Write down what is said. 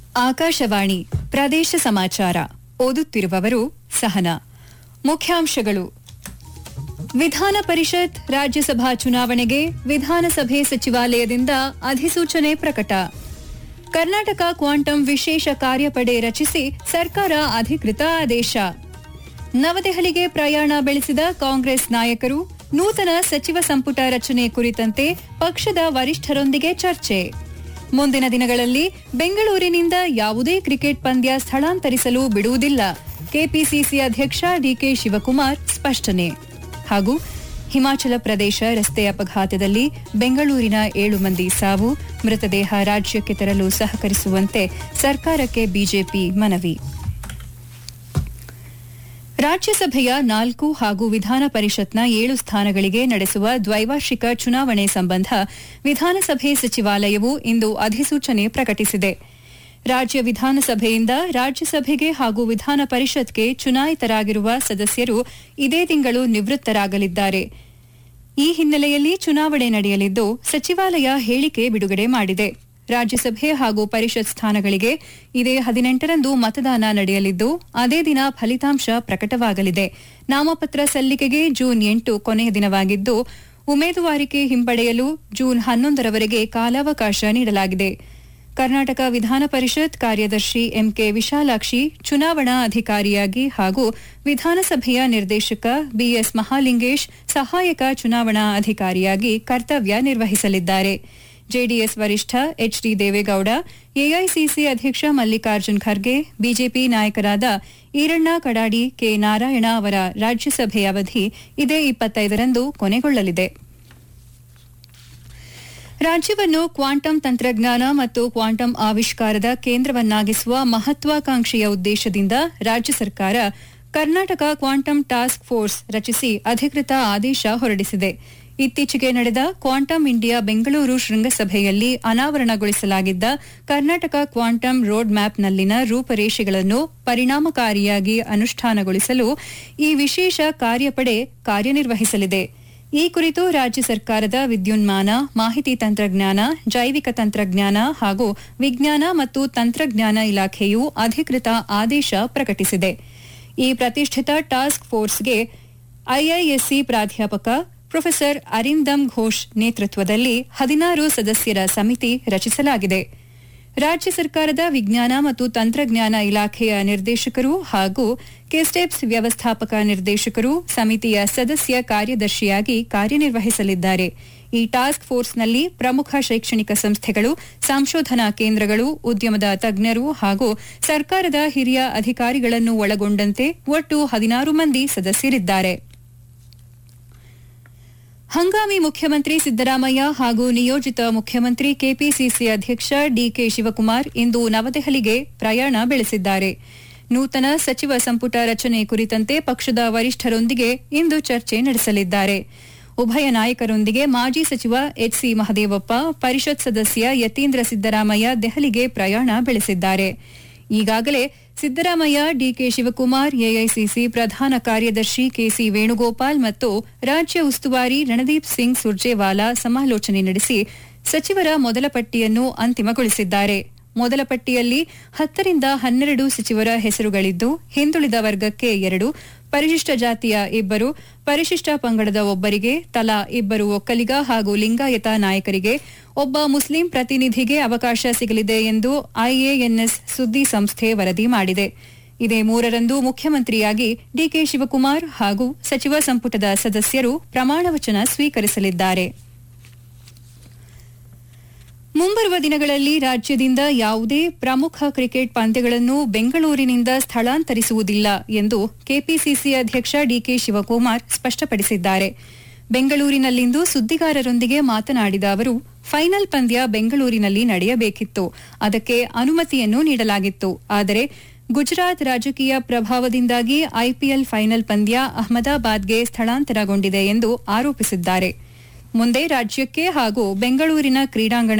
ಆಕಾಶವಾಣಿ ಪ್ರದೇಶ ಸಮಾಚಾರ ಓದುತ್ತಿರುವವರು ಸಹನಾ ಮುಖ್ಯಾಂಶಗಳು ವಿಧಾನ ಪರಿಷತ್ ರಾಜ್ಯಸಭಾ ಚುನಾವಣೆಗೆ ವಿಧಾನಸಭೆ ಸಚಿವಾಲಯದಿಂದ ಅಧಿಸೂಚನೆ ಪ್ರಕಟ ಕರ್ನಾಟಕ ಕ್ವಾಂಟಮ್ ವಿಶೇಷ ಕಾರ್ಯಪಡೆ ರಚಿಸಿ ಸರ್ಕಾರ ಅಧಿಕೃತ ಆದೇಶ ನವದೆಹಲಿಗೆ ಪ್ರಯಾಣ ಬೆಳೆಸಿದ ಕಾಂಗ್ರೆಸ್ ನಾಯಕರು ನೂತನ ಸಚಿವ ಸಂಪುಟ ರಚನೆ ಕುರಿತಂತೆ ಪಕ್ಷದ ವರಿಷ್ಠರೊಂದಿಗೆ ಚರ್ಚೆ ಮುಂದಿನ ದಿನಗಳಲ್ಲಿ ಬೆಂಗಳೂರಿನಿಂದ ಯಾವುದೇ ಕ್ರಿಕೆಟ್ ಪಂದ್ಯ ಸ್ಥಳಾಂತರಿಸಲು ಬಿಡುವುದಿಲ್ಲ ಕೆಪಿಸಿಸಿ ಅಧ್ಯಕ್ಷ ಡಿಕೆ ಶಿವಕುಮಾರ್ ಸ್ಪಷ್ಟನೆ ಹಾಗೂ ಹಿಮಾಚಲ ಪ್ರದೇಶ ರಸ್ತೆ ಅಪಘಾತದಲ್ಲಿ ಬೆಂಗಳೂರಿನ ಏಳು ಮಂದಿ ಸಾವು ಮೃತದೇಹ ರಾಜ್ಯಕ್ಕೆ ತರಲು ಸಹಕರಿಸುವಂತೆ ಸರ್ಕಾರಕ್ಕೆ ಬಿಜೆಪಿ ಮನವಿ ರಾಜ್ಯಸಭೆಯ ನಾಲ್ಕು ಹಾಗೂ ವಿಧಾನ ಪರಿಷತ್ನ ಏಳು ಸ್ಥಾನಗಳಿಗೆ ನಡೆಸುವ ದ್ವೈವಾರ್ಷಿಕ ಚುನಾವಣೆ ಸಂಬಂಧ ವಿಧಾನಸಭೆ ಸಚಿವಾಲಯವು ಇಂದು ಅಧಿಸೂಚನೆ ಪ್ರಕಟಿಸಿದೆ ರಾಜ್ಯ ವಿಧಾನಸಭೆಯಿಂದ ರಾಜ್ಯಸಭೆಗೆ ಹಾಗೂ ವಿಧಾನ ಪರಿಷತ್ಗೆ ಚುನಾಯಿತರಾಗಿರುವ ಸದಸ್ಯರು ಇದೇ ತಿಂಗಳು ನಿವೃತ್ತರಾಗಲಿದ್ದಾರೆ ಈ ಹಿನ್ನೆಲೆಯಲ್ಲಿ ಚುನಾವಣೆ ನಡೆಯಲಿದ್ದು ಸಚಿವಾಲಯ ಹೇಳಿಕೆ ಬಿಡುಗಡೆ ಮಾಡಿದೆ ರಾಜ್ಯಸಭೆ ಹಾಗೂ ಪರಿಷತ್ ಸ್ಥಾನಗಳಿಗೆ ಇದೇ ಹದಿನೆಂಟರಂದು ಮತದಾನ ನಡೆಯಲಿದ್ದು ಅದೇ ದಿನ ಫಲಿತಾಂಶ ಪ್ರಕಟವಾಗಲಿದೆ ನಾಮಪತ್ರ ಸಲ್ಲಿಕೆಗೆ ಜೂನ್ ಎಂಟು ಕೊನೆಯ ದಿನವಾಗಿದ್ದು ಉಮೇದುವಾರಿಕೆ ಹಿಂಪಡೆಯಲು ಜೂನ್ ಹನ್ನೊಂದರವರೆಗೆ ಕಾಲಾವಕಾಶ ನೀಡಲಾಗಿದೆ ಕರ್ನಾಟಕ ವಿಧಾನ ಪರಿಷತ್ ಕಾರ್ಯದರ್ಶಿ ಎಂಕೆ ವಿಶಾಲಾಕ್ಷಿ ಚುನಾವಣಾ ಅಧಿಕಾರಿಯಾಗಿ ಹಾಗೂ ವಿಧಾನಸಭೆಯ ನಿರ್ದೇಶಕ ಬಿಎಸ್ ಮಹಾಲಿಂಗೇಶ್ ಸಹಾಯಕ ಚುನಾವಣಾ ಅಧಿಕಾರಿಯಾಗಿ ಕರ್ತವ್ಯ ನಿರ್ವಹಿಸಲಿದ್ದಾರೆ ಜೆಡಿಎಸ್ ವರಿಷ್ಠ ಎಚ್ ಡಿ ದೇವೇಗೌಡ ಎಐಸಿಸಿ ಅಧ್ಯಕ್ಷ ಮಲ್ಲಿಕಾರ್ಜುನ್ ಖರ್ಗೆ ಬಿಜೆಪಿ ನಾಯಕರಾದ ಈರಣ್ಣ ಕಡಾಡಿ ಕೆ ನಾರಾಯಣ ಅವರ ರಾಜ್ಯಸಭೆ ಅವಧಿ ಇದೇ ಇಪ್ಪತ್ತೈದರಂದು ಕೊನೆಗೊಳ್ಳಲಿದೆ ರಾಜ್ಯವನ್ನು ಕ್ವಾಂಟಮ್ ತಂತ್ರಜ್ಞಾನ ಮತ್ತು ಕ್ವಾಂಟಮ್ ಆವಿಷ್ಕಾರದ ಕೇಂದ್ರವನ್ನಾಗಿಸುವ ಮಹತ್ವಾಕಾಂಕ್ಷೆಯ ಉದ್ದೇಶದಿಂದ ರಾಜ್ಯ ಸರ್ಕಾರ ಕರ್ನಾಟಕ ಕ್ವಾಂಟಮ್ ಟಾಸ್ಕ್ ಫೋರ್ಸ್ ರಚಿಸಿ ಅಧಿಕೃತ ಆದೇಶ ಹೊರಡಿಸಿದೆ ಇತ್ತೀಚೆಗೆ ನಡೆದ ಕ್ವಾಂಟಮ್ ಇಂಡಿಯಾ ಬೆಂಗಳೂರು ಶೃಂಗಸಭೆಯಲ್ಲಿ ಅನಾವರಣಗೊಳಿಸಲಾಗಿದ್ದ ಕರ್ನಾಟಕ ಕ್ವಾಂಟಮ್ ರೋಡ್ ಮ್ಯಾಪ್ನಲ್ಲಿನ ರೂಪರೇಷೆಗಳನ್ನು ಪರಿಣಾಮಕಾರಿಯಾಗಿ ಅನುಷ್ಠಾನಗೊಳಿಸಲು ಈ ವಿಶೇಷ ಕಾರ್ಯಪಡೆ ಕಾರ್ಯನಿರ್ವಹಿಸಲಿದೆ ಈ ಕುರಿತು ರಾಜ್ಯ ಸರ್ಕಾರದ ವಿದ್ಯುನ್ಮಾನ ಮಾಹಿತಿ ತಂತ್ರಜ್ಞಾನ ಜೈವಿಕ ತಂತ್ರಜ್ಞಾನ ಹಾಗೂ ವಿಜ್ಞಾನ ಮತ್ತು ತಂತ್ರಜ್ಞಾನ ಇಲಾಖೆಯು ಅಧಿಕೃತ ಆದೇಶ ಪ್ರಕಟಿಸಿದೆ ಈ ಪ್ರತಿಷ್ಠಿತ ಟಾಸ್ಕ್ ಫೋರ್ಸ್ಗೆ ಐಐಎಸ್ಸಿ ಪ್ರಾಧ್ಯಾಪಕ ಪ್ರೊಫೆಸರ್ ಅರಿಂದಮ್ ಘೋಷ್ ನೇತೃತ್ವದಲ್ಲಿ ಹದಿನಾರು ಸದಸ್ಯರ ಸಮಿತಿ ರಚಿಸಲಾಗಿದೆ ರಾಜ್ಯ ಸರ್ಕಾರದ ವಿಜ್ಞಾನ ಮತ್ತು ತಂತ್ರಜ್ಞಾನ ಇಲಾಖೆಯ ನಿರ್ದೇಶಕರು ಹಾಗೂ ಕೆಸ್ಟೆಪ್ಸ್ ವ್ಯವಸ್ಥಾಪಕ ನಿರ್ದೇಶಕರು ಸಮಿತಿಯ ಸದಸ್ಯ ಕಾರ್ಯದರ್ಶಿಯಾಗಿ ಕಾರ್ಯನಿರ್ವಹಿಸಲಿದ್ದಾರೆ ಈ ಟಾಸ್ಕ್ ಫೋರ್ಸ್ನಲ್ಲಿ ಪ್ರಮುಖ ಶೈಕ್ಷಣಿಕ ಸಂಸ್ಥೆಗಳು ಸಂಶೋಧನಾ ಕೇಂದ್ರಗಳು ಉದ್ಯಮದ ತಜ್ಞರು ಹಾಗೂ ಸರ್ಕಾರದ ಹಿರಿಯ ಅಧಿಕಾರಿಗಳನ್ನು ಒಳಗೊಂಡಂತೆ ಒಟ್ಟು ಹದಿನಾರು ಮಂದಿ ಸದಸ್ಯರಿದ್ದಾರೆ ಹಂಗಾಮಿ ಮುಖ್ಯಮಂತ್ರಿ ಸಿದ್ದರಾಮಯ್ಯ ಹಾಗೂ ನಿಯೋಜಿತ ಮುಖ್ಯಮಂತ್ರಿ ಕೆಪಿಸಿಸಿ ಅಧ್ಯಕ್ಷ ಡಿಕೆ ಶಿವಕುಮಾರ್ ಇಂದು ನವದೆಹಲಿಗೆ ಪ್ರಯಾಣ ಬೆಳೆಸಿದ್ದಾರೆ ನೂತನ ಸಚಿವ ಸಂಪುಟ ರಚನೆ ಕುರಿತಂತೆ ಪಕ್ಷದ ವರಿಷ್ಠರೊಂದಿಗೆ ಇಂದು ಚರ್ಚೆ ನಡೆಸಲಿದ್ದಾರೆ ಉಭಯ ನಾಯಕರೊಂದಿಗೆ ಮಾಜಿ ಸಚಿವ ಎಚ್ಸಿ ಮಹದೇವಪ್ಪ ಪರಿಷತ್ ಸದಸ್ಯ ಯತೀಂದ್ರ ಸಿದ್ದರಾಮಯ್ಯ ದೆಹಲಿಗೆ ಪ್ರಯಾಣ ಬೆಳೆಸಿದ್ದಾರೆ ಈಗಾಗಲೇ ಸಿದ್ದರಾಮಯ್ಯ ಡಿಕೆ ಶಿವಕುಮಾರ್ ಎಐಸಿಸಿ ಪ್ರಧಾನ ಕಾರ್ಯದರ್ಶಿ ಕೆಸಿ ವೇಣುಗೋಪಾಲ್ ಮತ್ತು ರಾಜ್ಯ ಉಸ್ತುವಾರಿ ರಣದೀಪ್ ಸಿಂಗ್ ಸುರ್ಜೇವಾಲಾ ಸಮಾಲೋಚನೆ ನಡೆಸಿ ಸಚಿವರ ಮೊದಲ ಪಟ್ಟಿಯನ್ನು ಅಂತಿಮಗೊಳಿಸಿದ್ದಾರೆ ಮೊದಲ ಪಟ್ಟಿಯಲ್ಲಿ ಹತ್ತರಿಂದ ಹನ್ನೆರಡು ಸಚಿವರ ಹೆಸರುಗಳಿದ್ದು ಹಿಂದುಳಿದ ವರ್ಗಕ್ಕೆ ಎರಡು ಪರಿಶಿಷ್ಟ ಜಾತಿಯ ಇಬ್ಬರು ಪರಿಶಿಷ್ಟ ಪಂಗಡದ ಒಬ್ಬರಿಗೆ ತಲಾ ಇಬ್ಬರು ಒಕ್ಕಲಿಗ ಹಾಗೂ ಲಿಂಗಾಯತ ನಾಯಕರಿಗೆ ಒಬ್ಬ ಮುಸ್ಲಿಂ ಪ್ರತಿನಿಧಿಗೆ ಅವಕಾಶ ಸಿಗಲಿದೆ ಎಂದು ಐಎಎನ್ಎಸ್ ಸುದ್ದಿ ಸಂಸ್ಥೆ ವರದಿ ಮಾಡಿದೆ ಇದೇ ಮೂರರಂದು ಮುಖ್ಯಮಂತ್ರಿಯಾಗಿ ಡಿಕೆ ಶಿವಕುಮಾರ್ ಹಾಗೂ ಸಚಿವ ಸಂಪುಟದ ಸದಸ್ಯರು ಪ್ರಮಾಣವಚನ ಸ್ವೀಕರಿಸಲಿದ್ದಾರೆ ಮುಂಬರುವ ದಿನಗಳಲ್ಲಿ ರಾಜ್ಯದಿಂದ ಯಾವುದೇ ಪ್ರಮುಖ ಕ್ರಿಕೆಟ್ ಪಂದ್ಯಗಳನ್ನು ಬೆಂಗಳೂರಿನಿಂದ ಸ್ಥಳಾಂತರಿಸುವುದಿಲ್ಲ ಎಂದು ಕೆಪಿಸಿಸಿ ಅಧ್ಯಕ್ಷ ಡಿಕೆ ಶಿವಕುಮಾರ್ ಸ್ಪಷ್ಟಪಡಿಸಿದ್ದಾರೆ ಬೆಂಗಳೂರಿನಲ್ಲಿಂದು ಸುದ್ದಿಗಾರರೊಂದಿಗೆ ಮಾತನಾಡಿದ ಅವರು ಫೈನಲ್ ಪಂದ್ಯ ಬೆಂಗಳೂರಿನಲ್ಲಿ ನಡೆಯಬೇಕಿತ್ತು ಅದಕ್ಕೆ ಅನುಮತಿಯನ್ನು ನೀಡಲಾಗಿತ್ತು ಆದರೆ ಗುಜರಾತ್ ರಾಜಕೀಯ ಪ್ರಭಾವದಿಂದಾಗಿ ಐಪಿಎಲ್ ಫೈನಲ್ ಪಂದ್ಯ ಅಹಮದಾಬಾದ್ಗೆ ಸ್ಥಳಾಂತರಗೊಂಡಿದೆ ಎಂದು ಆರೋಪಿಸಿದ್ದಾರೆ ಮುಂದೆ ರಾಜ್ಯಕ್ಕೆ ಹಾಗೂ ಬೆಂಗಳೂರಿನ ಕ್ರೀಡಾಂಗಣ